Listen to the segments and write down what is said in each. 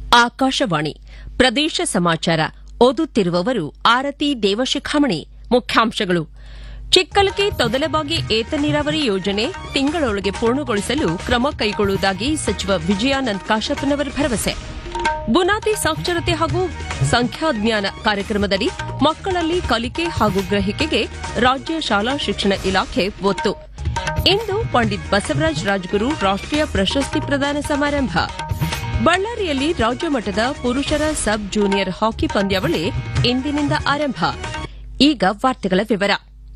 ಆಕಾಶವಾಣಿ ಪ್ರದೇಶ ಸಮಾಚಾರ ಓದುತ್ತಿರುವವರು ಆರತಿ ದೇವಶಿಖಾಮಣಿ ಮುಖ್ಯಾಂಶಗಳು ಚಿಕ್ಕಲಕ್ಕೆ ತೊದಲಬಾಗಿ ಏತ ನೀರಾವರಿ ಯೋಜನೆ ತಿಂಗಳೊಳಗೆ ಪೂರ್ಣಗೊಳಿಸಲು ಕ್ರಮ ಕೈಗೊಳ್ಳುವುದಾಗಿ ಸಚಿವ ವಿಜಯಾನಂದ್ ಕಾಶಪ್ಪನವರ ಭರವಸೆ ಬುನಾದಿ ಸಾಕ್ಷರತೆ ಹಾಗೂ ಸಂಖ್ಯಾಜ್ಞಾನ ಕಾರ್ಯಕ್ರಮದಡಿ ಮಕ್ಕಳಲ್ಲಿ ಕಲಿಕೆ ಹಾಗೂ ಗ್ರಹಿಕೆಗೆ ರಾಜ್ಯ ಶಾಲಾ ಶಿಕ್ಷಣ ಇಲಾಖೆ ಒತ್ತು ಇಂದು ಪಂಡಿತ್ ಬಸವರಾಜ ರಾಜಗುರು ರಾಷ್ಟೀಯ ಪ್ರಶಸ್ತಿ ಪ್ರದಾನ ಸಮಾರಂಭ ಬಳ್ಳಾರಿಯಲ್ಲಿ ರಾಜ್ಯ ಮಟ್ಟದ ಪುರುಷರ ಸಬ್ ಜೂನಿಯರ್ ಹಾಕಿ ಪಂದ್ಯಾವಳಿ ಇಂದಿನಿಂದ ಆರಂಭ ಈಗ ವಾರ್ತೆಗಳ ವಿವರ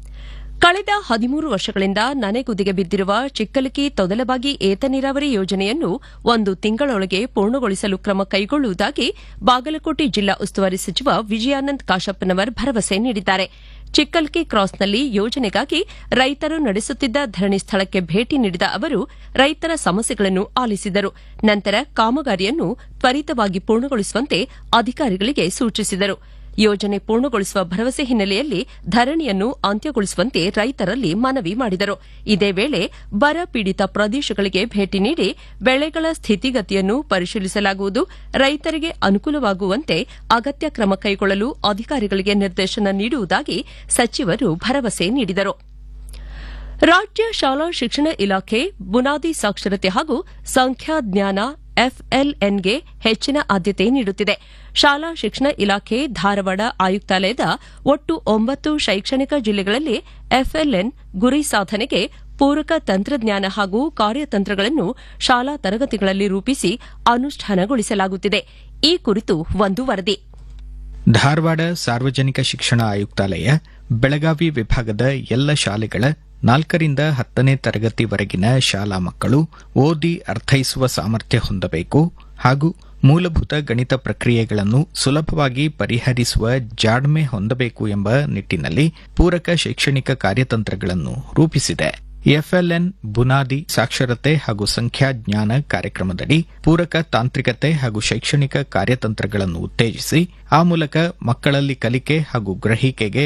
ಕಳೆದ ಹದಿಮೂರು ವರ್ಷಗಳಿಂದ ನನೆಗುದಿಗೆ ಬಿದ್ದಿರುವ ಚಿಕ್ಕಲಕಿ ತೊದಲಬಾಗಿ ಏತ ನೀರಾವರಿ ಯೋಜನೆಯನ್ನು ಒಂದು ತಿಂಗಳೊಳಗೆ ಪೂರ್ಣಗೊಳಿಸಲು ಕ್ರಮ ಕೈಗೊಳ್ಳುವುದಾಗಿ ಬಾಗಲಕೋಟೆ ಜಿಲ್ಲಾ ಉಸ್ತುವಾರಿ ಸಚಿವ ವಿಜಯಾನಂದ್ ಕಾಶಪ್ಪನವರ್ ಭರವಸೆ ನೀಡಿದ್ದಾರೆ ಚಿಕ್ಕಲ್ಕಿ ಕ್ರಾಸ್ನಲ್ಲಿ ಯೋಜನೆಗಾಗಿ ರೈತರು ನಡೆಸುತ್ತಿದ್ದ ಧರಣಿ ಸ್ಥಳಕ್ಕೆ ಭೇಟಿ ನೀಡಿದ ಅವರು ರೈತರ ಸಮಸ್ಯೆಗಳನ್ನು ಆಲಿಸಿದರು ನಂತರ ಕಾಮಗಾರಿಯನ್ನು ತ್ವರಿತವಾಗಿ ಪೂರ್ಣಗೊಳಿಸುವಂತೆ ಅಧಿಕಾರಿಗಳಿಗೆ ಸೂಚಿಸಿದರು ಯೋಜನೆ ಪೂರ್ಣಗೊಳಿಸುವ ಭರವಸೆ ಹಿನ್ನೆಲೆಯಲ್ಲಿ ಧರಣಿಯನ್ನು ಅಂತ್ಯಗೊಳಿಸುವಂತೆ ರೈತರಲ್ಲಿ ಮನವಿ ಮಾಡಿದರು ಇದೇ ವೇಳೆ ಬರ ಪೀಡಿತ ಪ್ರದೇಶಗಳಿಗೆ ಭೇಟಿ ನೀಡಿ ಬೆಳೆಗಳ ಸ್ಥಿತಿಗತಿಯನ್ನು ಪರಿಶೀಲಿಸಲಾಗುವುದು ರೈತರಿಗೆ ಅನುಕೂಲವಾಗುವಂತೆ ಅಗತ್ಯ ಕ್ರಮ ಕೈಗೊಳ್ಳಲು ಅಧಿಕಾರಿಗಳಿಗೆ ನಿರ್ದೇಶನ ನೀಡುವುದಾಗಿ ಸಚಿವರು ಭರವಸೆ ನೀಡಿದರು ರಾಜ್ಯ ಶಾಲಾ ಶಿಕ್ಷಣ ಇಲಾಖೆ ಬುನಾದಿ ಸಾಕ್ಷರತೆ ಹಾಗೂ ಸಂಖ್ಯಾಜ್ಞಾನ ಎಫ್ಎಲ್ಎನ್ಗೆ ಹೆಚ್ಚಿನ ಆದ್ಯತೆ ನೀಡುತ್ತಿದೆ ಶಾಲಾ ಶಿಕ್ಷಣ ಇಲಾಖೆ ಧಾರವಾಡ ಆಯುಕ್ತಾಲಯದ ಒಟ್ಟು ಒಂಬತ್ತು ಶೈಕ್ಷಣಿಕ ಜಿಲ್ಲೆಗಳಲ್ಲಿ ಎಫ್ಎಲ್ಎನ್ ಗುರಿ ಸಾಧನೆಗೆ ಪೂರಕ ತಂತ್ರಜ್ಞಾನ ಹಾಗೂ ಕಾರ್ಯತಂತ್ರಗಳನ್ನು ಶಾಲಾ ತರಗತಿಗಳಲ್ಲಿ ರೂಪಿಸಿ ಅನುಷ್ಠಾನಗೊಳಿಸಲಾಗುತ್ತಿದೆ ಈ ಕುರಿತು ಒಂದು ವರದಿ ಧಾರವಾಡ ಸಾರ್ವಜನಿಕ ಶಿಕ್ಷಣ ಆಯುಕ್ತಾಲಯ ಬೆಳಗಾವಿ ವಿಭಾಗದ ಎಲ್ಲ ಶಾಲೆಗಳ ನಾಲ್ಕರಿಂದ ಹತ್ತನೇ ತರಗತಿವರೆಗಿನ ಶಾಲಾ ಮಕ್ಕಳು ಓದಿ ಅರ್ಥೈಸುವ ಸಾಮರ್ಥ್ಯ ಹೊಂದಬೇಕು ಹಾಗೂ ಮೂಲಭೂತ ಗಣಿತ ಪ್ರಕ್ರಿಯೆಗಳನ್ನು ಸುಲಭವಾಗಿ ಪರಿಹರಿಸುವ ಜಾಣ್ಮೆ ಹೊಂದಬೇಕು ಎಂಬ ನಿಟ್ಟಿನಲ್ಲಿ ಪೂರಕ ಶೈಕ್ಷಣಿಕ ಕಾರ್ಯತಂತ್ರಗಳನ್ನು ರೂಪಿಸಿದೆ ಎಫ್ಎಲ್ಎನ್ ಬುನಾದಿ ಸಾಕ್ಷರತೆ ಹಾಗೂ ಸಂಖ್ಯಾಜ್ಞಾನ ಕಾರ್ಯಕ್ರಮದಡಿ ಪೂರಕ ತಾಂತ್ರಿಕತೆ ಹಾಗೂ ಶೈಕ್ಷಣಿಕ ಕಾರ್ಯತಂತ್ರಗಳನ್ನು ಉತ್ತೇಜಿಸಿ ಆ ಮೂಲಕ ಮಕ್ಕಳಲ್ಲಿ ಕಲಿಕೆ ಹಾಗೂ ಗ್ರಹಿಕೆಗೆ